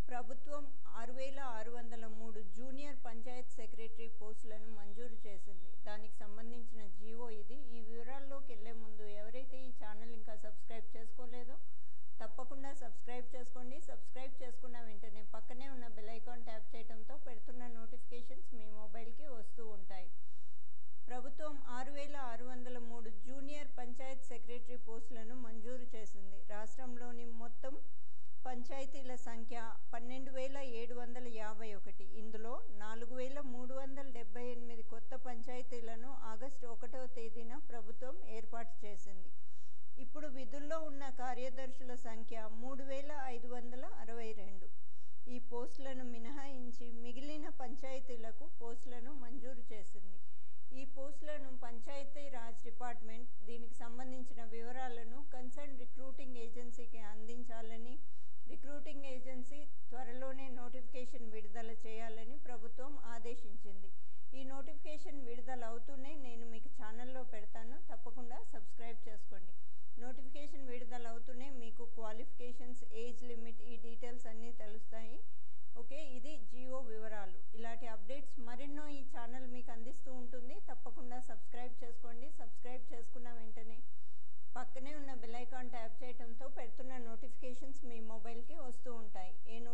ప్రభుత్వం ఆరు వేల ఆరు వందల మూడు జూనియర్ పంచాయత్ సెక్రటరీ పోస్టులను మంజూరు చేసింది దానికి సంబంధించిన జీవో ఇది ఈ వివరాల్లోకి వెళ్లే ముందు ఎవరైతే ఈ ఛానల్ ఇంకా సబ్స్క్రైబ్ చేసుకోలేదో తప్పకుండా సబ్స్క్రైబ్ చేసుకోండి సబ్స్క్రైబ్ చేసుకున్న వెంటనే పక్కనే ఉన్న బెల్ ఐకాన్ ట్యాప్ చేయడంతో పెడుతున్న నోటిఫికేషన్స్ మీ మొబైల్కి వస్తూ ఉంటాయి ప్రభుత్వం ఆరు వేల ఆరు వందల మూడు జూనియర్ పంచాయత్ సెక్రటరీ పోస్టులను మంజూరు చేసింది రాష్ట్రంలోని మొత్తం పంచాయతీల సంఖ్య పన్నెండు వేల ఏడు వందల యాభై ఒకటి ఇందులో నాలుగు వేల మూడు వందల డెబ్బై ఎనిమిది కొత్త పంచాయతీలను ఆగస్టు ఒకటవ తేదీన ప్రభుత్వం ఏర్పాటు చేసింది ఇప్పుడు విధుల్లో ఉన్న కార్యదర్శుల సంఖ్య మూడు వేల ఐదు వందల అరవై రెండు ఈ పోస్టులను మినహాయించి మిగిలిన పంచాయతీలకు పోస్టులను మంజూరు చేసింది ఈ పోస్టులను పంచాయతీ రాజ్ డిపార్ట్మెంట్ దీనికి సంబంధించిన వివరాలను కన్సర్న్ రిక్రూటింగ్ ఏజెన్సీకి అందించాలని రిక్రూటింగ్ ఏజెన్సీ త్వరలోనే నోటిఫికేషన్ విడుదల చేయాలని ప్రభుత్వం ఆదేశించింది ఈ నోటిఫికేషన్ విడుదల అవుతూనే నేను మీకు ఛానల్లో పెడతాను తప్పకుండా సబ్స్క్రైబ్ చేసుకోండి నోటిఫికేషన్ విడుదల అవుతూనే మీకు క్వాలిఫికేషన్స్ ఏజ్ లిమిట్ ఈ డీటెయిల్స్ అన్నీ తెలుస్తాయి ఓకే ఇది జియో వివరాలు ఇలాంటి అప్డేట్స్ మరెన్నో ఈ ఛానల్ మీకు అందిస్తూ ఉంటుంది తప్పకుండా సబ్స్క్రైబ్ చేసుకోండి సబ్స్క్రైబ్ చేసుకున్న వెంటనే పక్కనే ఉన్న బెల్ ఐకాన్ ట్యాప్ చేయడంతో పెడుతున్న నోటిఫికేషన్స్ మీ మొబైల్కి వస్తూ ఉంటాయి ఏ